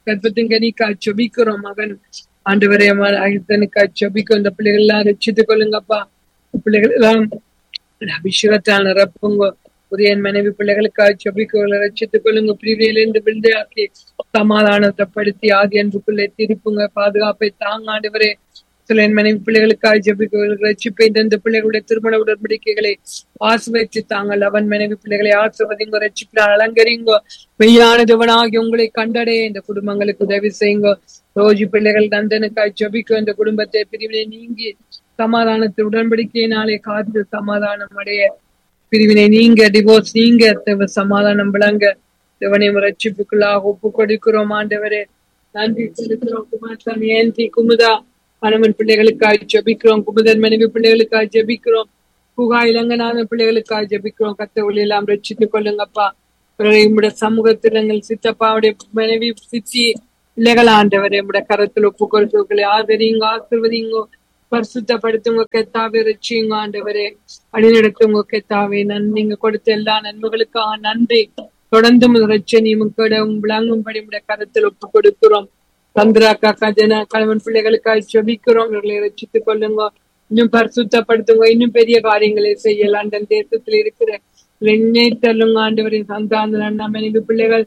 கற்பத்தின் கனிக்கா செபிக்கிறோம் மகன் ஆண்டவரே அகித்தனுக்கா செபிக்கும் இந்த பிள்ளைகள் எல்லாம் ரசித்துக் கொள்ளுங்கப்பா பிள்ளைகள் எல்லாம் அபிஷேகத்தால் நிரப்புங்க புதிய மனைவி பிள்ளைகளுக்காக செபிக்கோளை ரசித்துக் கொள்ளுங்க பிரிவிலிருந்து விழுதையாக்கி சமாதானத்தை படுத்தி ஆதி அன்புக்குள்ளே திருப்புங்க பாதுகாப்பை தாங்க ஆண்டவரே சில என் மனைவி பிள்ளைகளுக்காக ஜபிக்கோளுக்கு ரசிப்பை இந்த பிள்ளைகளுடைய திருமண உடன்படிக்கைகளை ஆசிர்வதித்து தாங்கள் அவன் மனைவி பிள்ளைகளை ஆசிர்வதிங்க ரசிப்பினால் அலங்கரிங்க மெய்யானதவனாகி உங்களை கண்டடைய இந்த குடும்பங்களுக்கு உதவி செய்யுங்க ரோஜி பிள்ளைகள் நந்தனுக்காய் ஜபிக்க இந்த குடும்பத்தை பிரிவினை நீங்கி சமாதானத்தை உடன்படிக்கையினாலே காத்து சமாதானம் அடைய பிரிவினை நீங்க டிவோர்ஸ் நீங்க தேவ சமாதானம் விளங்க தேவனை ரட்சிப்புக்குள்ளாக ஒப்பு கொடுக்கிறோம் ஆண்டவரே நன்றி செலுத்துறோம் குமாரசாமி ஏந்தி குமுதா கணவன் பிள்ளைகளுக்காக ஜபிக்கிறோம் குமுதன் மனைவி பிள்ளைகளுக்காக ஜபிக்கிறோம் புகா இளங்கநாதன் பிள்ளைகளுக்காக ஜபிக்கிறோம் கத்த எல்லாம் ரட்சித்துக் கொள்ளுங்கப்பா உடைய சமூகத்தில் எங்கள் சித்தப்பாவுடைய மனைவி சித்தி பிள்ளைகள் ஆண்டவரே உடைய கரத்தில் ஒப்பு கொடுத்தவர்களை ஆதரிங்க ஆசிர்வதிங்க பரிசுத்தப்படுத்துங்க கெத்தாவே ரட்சிங்க ஆண்டவரே வழிநடத்துங்க கெத்தாவே நன் நீங்க கொடுத்த எல்லா நன்மைகளுக்காக நன்றி தொடர்ந்து ரட்சணியும் கிடவும் விளங்கும்படி உடைய கரத்தில் ஒப்பு கொடுக்கிறோம் சந்திரா காக்கா ஜன கணவன் பிள்ளைகளுக்காக ஜபிக்கிறோம் இவர்களை ரசித்துக் கொள்ளுங்க இன்னும் பரிசுத்தப்படுத்துங்க இன்னும் பெரிய காரியங்களை செய்ய லண்டன் தேசத்தில் இருக்கிற என்னை தள்ளுங்க ஆண்டவரின் சந்தான அண்ணா மனைவி பிள்ளைகள்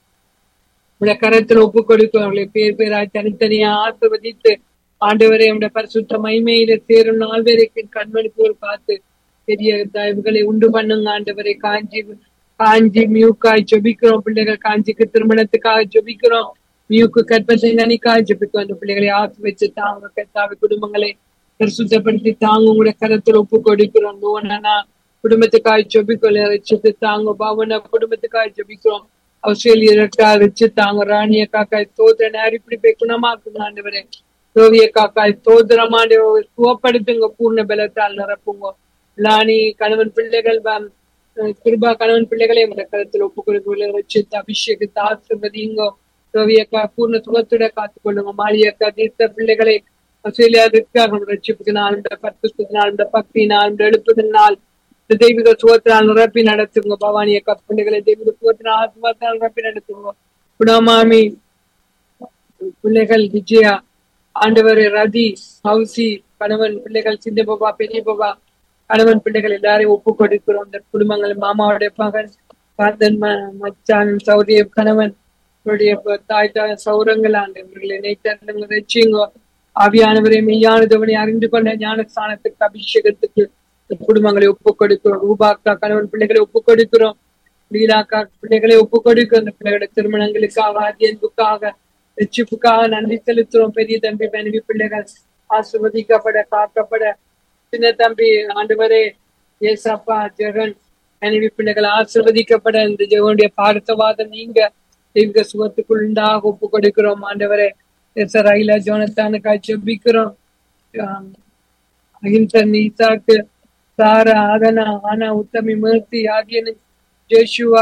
உடைய கரத்தில் ஒப்பு கொடுக்கும் அவர்களை பேர் பேராய் தனித்தனியா ஆசிர்வதித்து ஆண்டவரை உடைய பரிசுத்த மைமையில சேரும் நாள் வரைக்கும் கண்மணிப்போர் பார்த்து பெரிய தயவுகளை உண்டு பண்ணுங்க ஆண்டவரை காஞ்சி காஞ்சி மியூக்காய் ஜொபிக்கிறோம் பிள்ளைகள் காஞ்சிக்கு திருமணத்துக்காக ஜொபிக்கிறோம் மியூக்கு கற்பத்தை நனிக்காய் ஜபிக்கும் அந்த பிள்ளைகளை ஆசை வச்சு தாங்க கத்தாவி குடும்பங்களை பரிசுத்தப்படுத்தி தாங்க உங்களோட கரத்தில் ஒப்பு கொடுக்கிறோம் நோனா குடும்பத்துக்காய் ஜபிக்கொள்ள ரசித்து தாங்க பவன குடும்பத்துக்காய் ஜபிக்கிறோம் ஆஸ்திரேலியக்கா வச்சு தாங்க ராணிய காக்காய் தோத்திர நேரம் இப்படி போய் குணமாக்குங்க ஆண்டவரே ரோவிய காக்காய் தோத்திரமாண்டு சுவப்படுத்துங்க பூர்ண பலத்தால் நிரப்புங்க லானி கணவன் பிள்ளைகள் கிருபா கணவன் பிள்ளைகளை உங்களோட கருத்தில் ஒப்பு கொடுக்க ரசித்து அபிஷேகத்தை ஆசிர்வதிங்க ரவியக்கா பூர்ண சுகத்துட காத்துக்கொள்ளுங்க மாளியக்கா தீர்த்த பிள்ளைகளை ஆஸ்திரேலியாவிற்காக ரட்சிப்புக்கு நாள் பத்து நாள் பக்தி நாள் எழுப்புதல் தெய்வீக சுகத்தினால் நிரப்பி நடத்துங்க பவானி அக்கா பிள்ளைகளை தெய்வீக சுகத்தினால் ஆத்மாத்தால் நிரப்பி நடத்துங்க குணமாமி பிள்ளைகள் விஜயா ஆண்டவர் ரதி ஹவுசி கணவன் பிள்ளைகள் சிந்த பாபா பெரிய பாபா கணவன் பிள்ளைகள் எல்லாரையும் ஒப்பு கொடுக்கிறோம் இந்த குடும்பங்கள் மாமாவுடைய மகன் காந்தன் மச்சான் சௌரிய கணவன் அவருடைய தாய் தாய் சௌரங்கள் ஆண்டவர்களை நினைத்தருங்க ரசிங்க ஆவியானவரை மெய்யானதவனை அறிந்து கொண்ட ஞானஸ்தானத்துக்கு அபிஷேகத்துக்கு குடும்பங்களை ஒப்பு கொடுக்கிறோம் ரூபாக்கா கணவன் பிள்ளைகளை ஒப்பு கொடுக்கிறோம் லீலாக்கா பிள்ளைகளை ஒப்பு கொடுக்கிறோம் அந்த பிள்ளைகளோட திருமணங்களுக்காக அத்தியன்புக்காக ரட்சிப்புக்காக நன்றி செலுத்துறோம் பெரிய தம்பி மனைவி பிள்ளைகள் ஆசிர்வதிக்கப்பட காக்கப்பட சின்ன தம்பி ஆண்டவரே ஏசப்பா ஜெகன் மனைவி பிள்ளைகள் ஆசிர்வதிக்கப்பட இந்த ஜெகனுடைய பார்த்தவாதம் நீங்க தெய்வ சுகத்துக்குள் உண்டாக ஒப்பு கொடுக்கிறோம் ஆண்டவரே ரயிலா ஜோனத்தானுக்காய் செபிக்கிறோம் அகிம்சன் ஈசாக்கு சாரா ஆதனா ஆனா உத்தமி மூர்த்தி ஆகிய ஜேஷுவா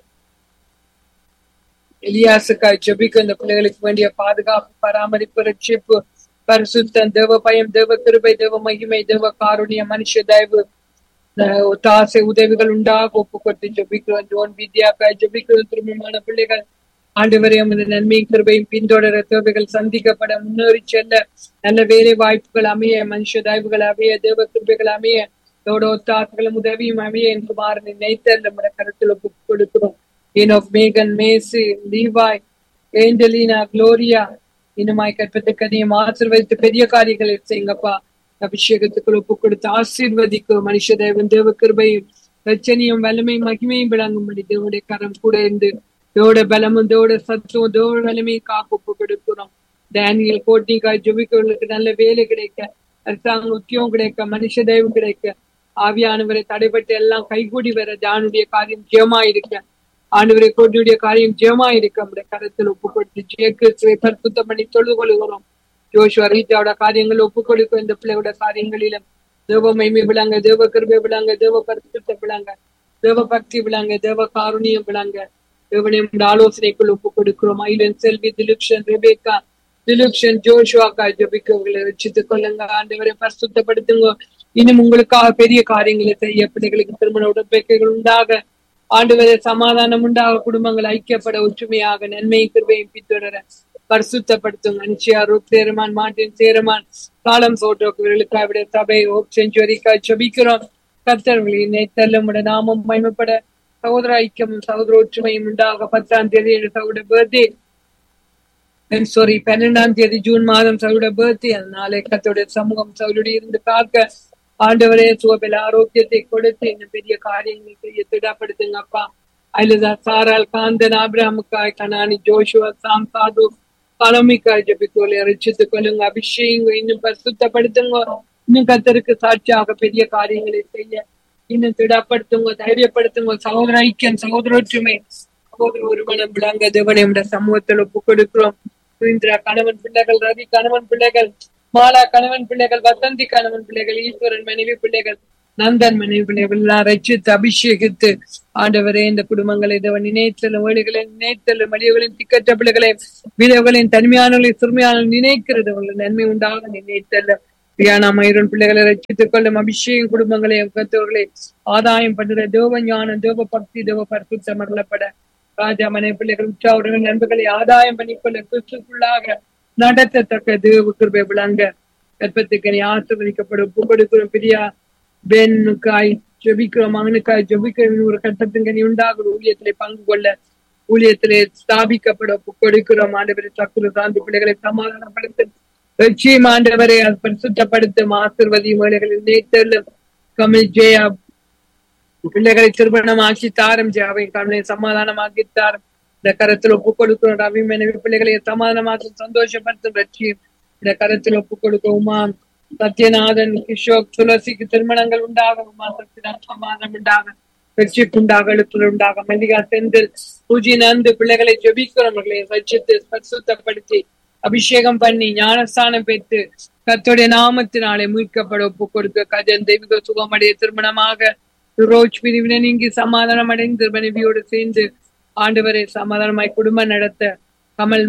எலியாசுக்காய் ஜபிக்க இந்த பிள்ளைகளுக்கு வேண்டிய பாதுகாப்பு பராமரிப்பு ரட்சிப்பு பரிசுத்தம் தேவ பயம் தேவ கிருபை தேவ மகிமை தேவ காருண்ய மனுஷ தயவு தாசை உதவிகள் உண்டாக ஒப்பு கொடுத்து ஜபிக்கிறோம் ஜோன் வித்யாக்காய் ஜபிக்கிறோம் திருமணமான பிள்ளைகள் ஆண்டவரை எமது நன்மையும் கிருபையும் பின்தொடர தேவைகள் சந்திக்கப்பட முன்னேறி செல்ல நல்ல வேலை வாய்ப்புகள் அமைய மனுஷ தயவுகள் அமைய தேவ கிருபைகள் அமைய இதோட ஒத்தாத்துகளும் உதவியும் அமைய என் குமாரன் நினைத்த நம்முடைய கருத்தில் ஒப்பு கொடுக்கிறோம் ஏனோக் மேகன் மேசு லீவாய் ஏஞ்சலினா குளோரியா இன்னுமாய் கற்பத்துக்கதையும் ஆசிர்வதித்து பெரிய காரியங்களை செய்யுங்கப்பா அபிஷேகத்துக்குள் ஒப்பு கொடுத்து ஆசீர்வதிக்கும் மனுஷ தேவன் தேவ கிருபையும் ரச்சனையும் வலிமையும் மகிமையும் விளங்கும்படி தேவனுடைய கரம் கூட இருந்து தேவோட பலமும் தேவோட சத்துவம் தேவோட வலிமையும் காப்பு ஒப்பு கொடுக்கிறோம் டேனியல் கோட்டிக்காய் ஜுபிக்கவர்களுக்கு நல்ல வேலை கிடைக்க அரசாங்க உத்தியோகம் கிடைக்க மனுஷ தயவு கிடைக்க ஆவியானவரை தடைப்பட்டு எல்லாம் கைகூடி வர ஜானுடைய காரியம் ஜெயமா இருக்க ஆண்டவரை கோட்டியுடைய காரியம் ஜெயமா இருக்க நம்முடைய கரத்தில் ஒப்பு கொடுத்து ஜெயக்கு பரிசுத்தம் பண்ணி தொழுது கொள்கிறோம் ஜோஷுவா ரீட்டாவோட காரியங்கள் ஒப்பு கொடுக்கும் இந்த பிள்ளையோட காரியங்களிலும் தேவ மைமை விளங்க தேவ கிருபை விளங்க தேவ பரிசுத்த விளங்க தேவ பக்தி விளங்க தேவ காருணியம் விளங்க தேவனையும் ஆலோசனைக்குள் ஒப்பு கொடுக்கிறோம் ஐலன் செல்வி திலுக்ஷன் ரெபேக்கா திலுக்ஷன் ஜோஷுவாக்கா ஜபிக்கவர்களை ரசித்துக் கொள்ளுங்க ஆண்டவரை பரிசுத்தப்படுத்துங்க இன்னும் உங்களுக்காக பெரிய காரியங்களை செய்ய பிள்ளைகளுக்கு திருமண உடற்பைக்கைகள் உண்டாக ஆண்டவரே சமாதானம் உண்டாக குடும்பங்கள் ஐக்கியப்பட ஒற்றுமையாக நன்மையும் கிருபையும் பின்தொடர பரிசுத்தப்படுத்தும் மனுஷியா ரூத் சேரமான் மாட்டின் சேரமான் காலம் போட்டோக்கு விரலுக்காய் விட சபை ஓப் செஞ்சுவரிக்காய் ஜபிக்கிறோம் கர்த்தர்களின் நேத்தல்லும் நாமம் மயமப்பட சகோதர ஐக்கியமும் சகோதர ஒற்றுமையும் உண்டாக பத்தாம் தேதி சகோதர பர்த்டே சாரி பன்னெண்டாம் தேதி ஜூன் மாதம் சவுட பர்த்டே அதனால கத்தோட சமூகம் சவுளுடைய இருந்து காக்க ஆண்டவரே சுவபில் ஆரோக்கியத்தை கொடுத்து இந்த பெரிய காரியங்களை செய்ய திடப்படுத்துங்க அப்பா அதுலதான் சாரால் காந்தன் ஆபிரமுக்காய் கனானி ஜோஷுவா சாம் சாது பழமிக்காய் ஜபித்தோலை ரசித்துக் கொள்ளுங்க அபிஷேகங்க இன்னும் பரிசுத்தப்படுத்துங்க இன்னும் கத்தருக்கு சாட்சியாக பெரிய காரியங்களை செய்ய இன்னும் திடப்படுத்துங்க தைரியப்படுத்துங்க சகோதர ஐக்கியம் சகோதர ஒற்றுமை சகோதர ஒருவனம் விளங்க தேவனை நம்முடைய சமூகத்தில் ஒப்பு கொடுக்கிறோம் சுரீந்திரா கணவன் பிள்ளைகள் ரவி கணவன் பிள்ளைகள் மாலா கணவன் பிள்ளைகள் வசந்தி கணவன் பிள்ளைகள் ஈஸ்வரன் மனைவி பிள்ளைகள் நந்தன் மனைவி பிள்ளைகள் எல்லாம் ரச்சித்து அபிஷேகித்து ஆண்டவரே இந்த குடும்பங்களை தேவன் நினைத்தலும் வேலைகளை நினைத்தலும் மலிவுகளின் திக்கற்ற பிள்ளைகளை விதவுகளின் தனிமையானவர்களை சிறுமையான நினைக்கிறது உங்களை நன்மை உண்டாக நினைத்தலும் பிரியாணா மயூரன் பிள்ளைகளை ரச்சித்துக் கொள்ளும் அபிஷேகம் குடும்பங்களை கத்தவர்களை ஆதாயம் பண்ணுற தேவ ஞானம் தேவ பக்தி தேவ பரிசுத்தம் அருளப்பட ராஜா மனை பிள்ளைகள் உற்றாவுடன் நண்பர்களை ஆதாயம் பண்ணிக்கொள்ள கிறிஸ்துக்குள்ளாக நடத்தத்தக்க தேவ கிருபை விளங்க கற்பத்துக்கு நீ ஆசிர்வதிக்கப்படும் ஒப்பு கொடுக்கிறோம் பிரியா பெண்ணுக்காய் ஜெபிக்கிறோம் மகனுக்காய் ஜெபிக்கிறோம் ஒரு கட்டத்துக்கு நீ உண்டாகிற ஊழியத்திலே பங்கு கொள்ள ஊழியத்திலே ஸ்தாபிக்கப்பட ஒப்பு கொடுக்கிறோம் ஆண்டவரை சக்குரு சார்ந்த பிள்ளைகளை சமாதானப்படுத்த லட்சியம் ஆண்டவரை அது பரிசுத்தப்படுத்தும் ஆசிர்வதியும் வேலைகளில் நேற்றலும் கமல் ஜெயா பிள்ளைகளை திருமணமாக்கி தாரம் ஜாவை கண்ணை சமாதானமாக்கி தாரம் இந்த கரத்தில் ஒப்பு கொடுக்கிறோம் ரவி மனைவி பிள்ளைகளை சமாதானமாக்கும் சந்தோஷப்படுத்தும் லட்சியம் இந்த கரத்தில் ஒப்பு கொடுக்க உமா சத்யநாதன் கிஷோக் துளசிக்கு திருமணங்கள் உண்டாக உமா சத்யநாத் சமாதானம் உண்டாக வெற்றிக்கு உண்டாக எழுப்புதல் உண்டாக மல்லிகா செந்தில் பூஜி நந்து பிள்ளைகளை ஜெபிக்கிறவர்களை ரச்சித்து பரிசுத்தப்படுத்தி அபிஷேகம் பண்ணி ஞானஸ்தானம் பெற்று கத்தோடைய நாமத்தினாலே மீட்கப்பட ஒப்பு கொடுக்க கஜன் தெய்வீக சுகமடைய திருமணமாக ரோஜ் பிரிவினை நீங்கி சமாதானம் அடைந்து மனைவியோடு சேர்ந்து ஆண்டவரை சமாதானமாய் குடும்பம் நடத்த கமல்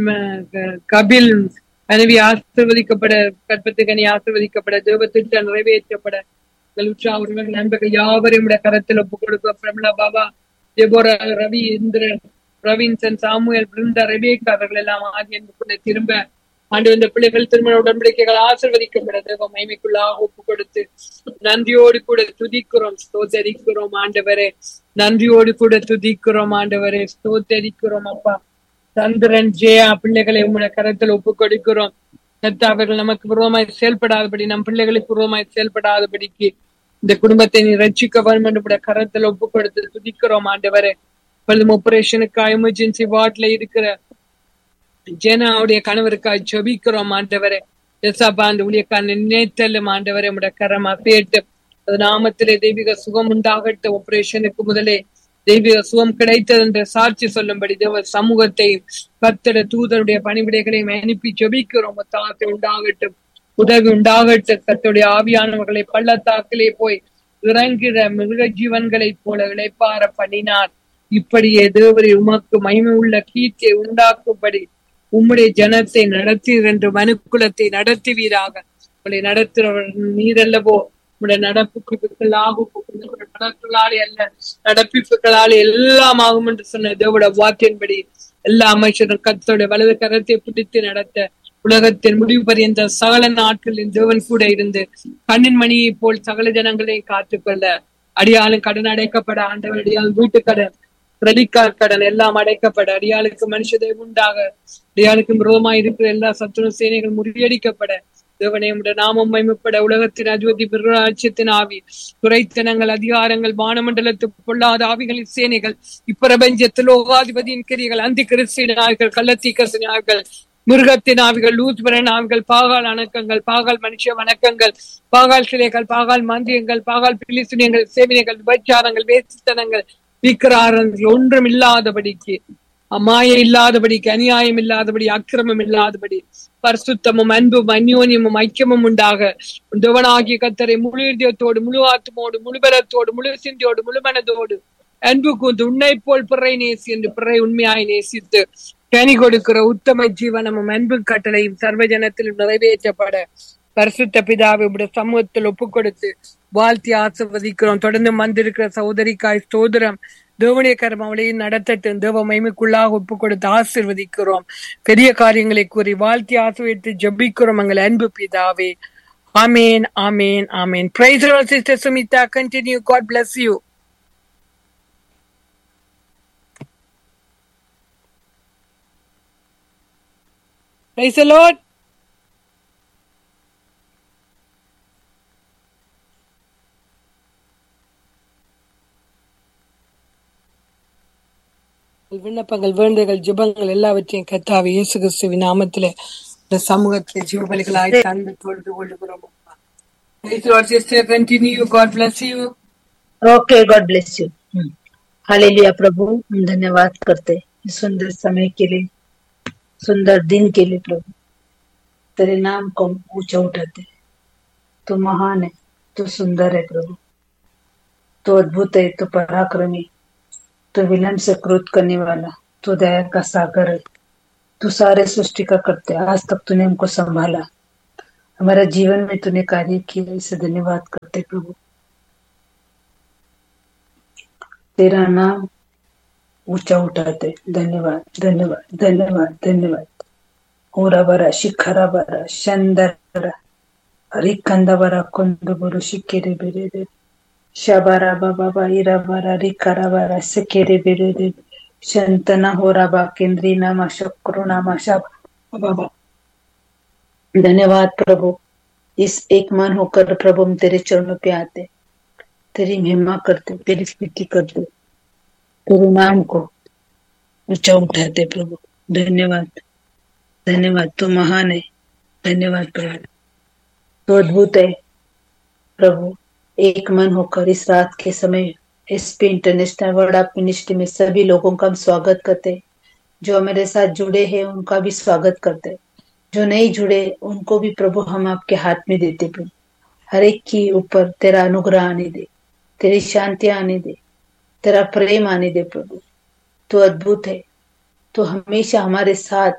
கபில் மனைவி ஆசிர்வதிக்கப்பட கற்பத்துக்கனி ஆசிர்வதிக்கப்பட தேவ திட்டம் நிறைவேற்றப்பட உற்சாக உறவுகள் நண்பர்கள் யாவரையும் கரத்தில் ஒப்பு கொடுக்க பிரபலா பாபா ஜெபோரா ரவி இந்திரன் ரவீன்சன் சாமுவேல் பிருந்தா ரெபேக் அவர்கள் எல்லாம் ஆதி என்புக்குள்ள திரும்ப ஆண்டு இந்த பிள்ளைகள் திருமண உடன்படிக்கைகள் ஆசிர்வதிக்கப்பட தேவ மைமைக்குள்ளாக ஒப்பு கொடுத்து நன்றியோடு கூட துதிக்கிறோம் ஸ்தோத்தரிக்கிறோம் ஆண்டவரே நன்றியோடு கூட துதிக்கிறோம் ஆண்டவரே ஸ்தோத்தரிக்கிறோம் அப்பா சந்திரன் ஜெயா பிள்ளைகளை உங்களோட கரத்தில் ஒப்பு கொடுக்கிறோம் கத்த அவர்கள் நமக்கு பூர்வமாய் செயல்படாதபடி நம் பிள்ளைகளுக்கு பூர்வமாய் செயல்படாதபடிக்கு இந்த குடும்பத்தை நீ ரட்சிக்க வேண்டும் என்று கரத்தில் ஒப்பு கொடுத்து துதிக்கிறோம் ஆண்டவரே பழுதும் ஆபரேஷனுக்கு எமர்ஜென்சி வார்ட்ல இருக்கிற ஜெனாவுடைய கணவருக்காய் ஜபிக்கிறோம் ஆண்டவரே எசாபா அந்த ஊழியக்காரன் நினைத்தல்லும் ஆண்டவரே உடைய கரமா கேட்டு அது நாமத்திலே தெய்வீக சுகம் உண்டாகட்டும் ஆபரேஷனுக்கு முதலே தெய்வீக சுகம் கிடைத்தது என்ற சாட்சி சொல்லும்படி தேவ சமூகத்தை கத்தட தூதருடைய பணிவிடைகளையும் அனுப்பி ஜபிக்கிறோம் தாத்தை உண்டாகட்டும் உதவி உண்டாகட்டும் கத்துடைய ஆவியானவர்களை பள்ளத்தாக்கிலே போய் இறங்குகிற மிருக ஜீவன்களைப் போல இழைப்பார பண்ணினார் இப்படியே தேவரை உமக்கு மகிமை உள்ள கீர்த்தியை உண்டாக்கும்படி உம்முடைய ஜனத்தை நடத்தீர் என்று மனுக்குலத்தை நடத்துவீராக உங்களை நடத்துகிறவர் நீரல்லவோ உடைய நடப்புகளாகும் நடப்புகளாலே அல்ல நடப்பிப்புகளாலே எல்லாம் ஆகும் என்று சொன்ன தேவோட வாக்கின்படி எல்லா அமைச்சரும் கத்தோட வலது கரத்தை பிடித்து நடத்த உலகத்தின் முடிவு பரியந்த சகல நாட்களின் தேவன் கூட இருந்து கண்ணின் மணியை போல் சகல ஜனங்களை காத்துக்கொள்ள அடியாலும் கடன் அடைக்கப்பட ஆண்டவர் அடியால் வீட்டு கடன் கிரெடிட் கார்டு கடன் எல்லாம் அடைக்கப்பட அடியாளுக்கு மனுஷ உண்டாக அடியாளுக்கு விரோதமாய் இருக்கிற எல்லா சத்துரு சேனைகள் முறியடிக்கப்பட தேவனே உடைய நாமம் மைமப்பட உலகத்தின் அதிபதி பிரராட்சியத்தின் ஆவி துறைத்தனங்கள் அதிகாரங்கள் வானமண்டலத்து பொல்லாத ஆவிகளின் சேனைகள் இப்பிரபஞ்சத்தில் லோகாதிபதியின் கிரிகள் அந்தி கிறிஸ்தினார்கள் கள்ளத்தீ கசினார்கள் மிருகத்தின் ஆவிகள் லூத்பரன் ஆவிகள் பாகால் அணக்கங்கள் பாகால் மனுஷ வணக்கங்கள் பாகால் சிலைகள் பாகால் மந்தியங்கள் பாகால் பிலிசுனியங்கள் சேவினைகள் விபச்சாரங்கள் வேசித்தனங்கள் விக்கிராரங்கள் ஒன்றும் இல்லாதபடிக்கு அம்மாய இல்லாதபடிக்கு அநியாயம் இல்லாதபடி அக்கிரமம் இல்லாதபடி பரிசுத்தமும் அன்பும் அந்யோன்யமும் ஐக்கியமும் உண்டாக தேவனாகிய கத்தரை முழு இதயத்தோடு முழு ஆத்மோடு முழு பலத்தோடு முழு சிந்தியோடு முழு மனதோடு அன்பு கூந்து உன்னை போல் பிறை நேசி என்று பிறை உண்மையாய் நேசித்து கனி கொடுக்கிற உத்தம ஜீவனமும் அன்பு கட்டளையும் சர்வஜனத்திலும் நிறைவேற்றப்பட பரிசுத்த பிதாவை உடைய சமூகத்தில் ஒப்பு கொடுத்து வாழ்த்தி ஆசிர்வதிக்கிறோம் தொடர்ந்து வந்திருக்கிற சகோதரிக்காய் ஸ்தோதிரம் தேவனுடைய கரம் அவளையும் நடத்தட்டும் தேவ மைமைக்குள்ளாக ஒப்பு கொடுத்து ஆசிர்வதிக்கிறோம் பெரிய காரியங்களை கூறி வாழ்த்தி ஆசிர்வதித்து ஜெபிக்கிறோம் எங்கள் அன்பு பிதாவே ஆமேன் ஆமேன் ஆமேன் praise sister Sumitha continue God bless you praise lord விண்ணப்பங்கள் வேண்டுதல்கள் ஜெபங்கள் எல்லாவற்றையும் கத்தாவை இயேசு கிறிஸ்துவின் நாமத்திலே இந்த சமூகத்திலே ஜீவபலிகளாய் தந்து தொழுது கொள்ளுகிறோம் Praise the Lord, sister. Continue. God bless you. Okay God bless you हालेलुया प्रभु हम धन्यवाद करते हैं इस सुंदर समय के लिए सुंदर दिन के लिए प्रभु तेरे नाम को हम ऊंचा उठाते हैं तू महान है तू सुंदर है प्रभु तू अद्भुत है तू पराक्रमी तू विलंब से क्रोध करने वाला तू दया का सागर है तू सारे सृष्टि का करते है आज तक तूने हमको संभाला हमारा जीवन में तूने कार्य किया इसे धन्यवाद करते प्रभु तेरा नाम ऊंचा उठाते धन्यवाद धन्यवाद धन्यवाद धन्यवाद ओरा बरा शिखरा बरा शंदरा रिकंदा बरा कुंद बुरु शिकेरे बेरे दे शबारा बाबा बाईरा बरा रिकरा बरा सिकेरे बेरे दे शंतना होरा बा केंद्री नामा शक्रो नामा शब बाबा धन्यवाद प्रभु इस एक मन होकर प्रभु हम तेरे चरणों पे आते तेरी महिमा करते तेरी स्तुति करते तेरे नाम को ऊंचा उठाते प्रभु धन्यवाद धन्यवाद तू महान है धन्यवाद प्रभु तो अद्भुत है प्रभु एक मन होकर इस रात के समय SP international world of ministry में सभी लोगों का हम स्वागत करते हैं जो हमारे साथ जुड़े हैं उनका भी स्वागत करते हैं जो नहीं जुड़े उनको भी प्रभु हम आपके हाथ में देते प्रभु हर एक के ऊपर तेरा अनुग्रह आने दे तेरी शांति आने दे तेरा प्रेम आने दे प्रभु तू अद्भुत है तू हमेशा हमारे साथ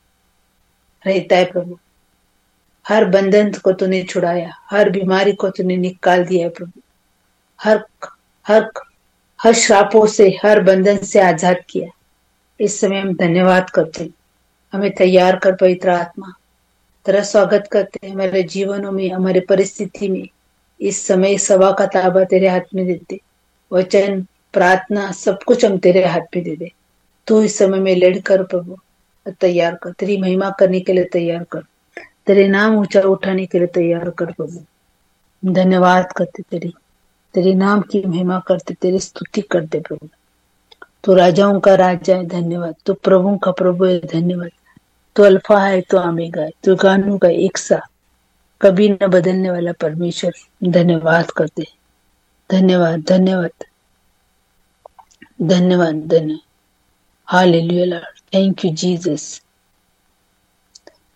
रहता है प्रभु हर बंधन को तूने छुड़ाया हर बीमारी को तूने निकाल दिया है प्रभु हर हर हर श्रापों से हर बंधन से आजाद किया इस समय हम धन्यवाद करते हैं हमें तैयार कर पवित्र आत्मा तेरा स्वागत करते हैं हमारे जीवनों में हमारे परिस्थिति में इस समय सभा का ताबा तेरे हाथ में देते वचन प्रार्थना सब कुछ हम तेरे हाथ में दे दे तू इस समय में लड़ कर प्रभु तैयार कर तेरी महिमा करने के लिए तैयार कर तेरे नाम ऊंचा उठाने के लिए तैयार कर प्रभु धन्यवाद करते तेरी तेरे नाम की महिमा करते तेरी स्तुति करते प्रभु तू राजाओं का राजा है धन्यवाद तू प्रभु का प्रभु है धन्यवाद तू अल्फा है तो आमेगा है तू गानों का एक सा कभी न बदलने वाला परमेश्वर धन्यवाद करते धन्यवाद धन्यवाद धन्यवाद धन्यवाद हालेलुया लॉर्ड थैंक यू जीसस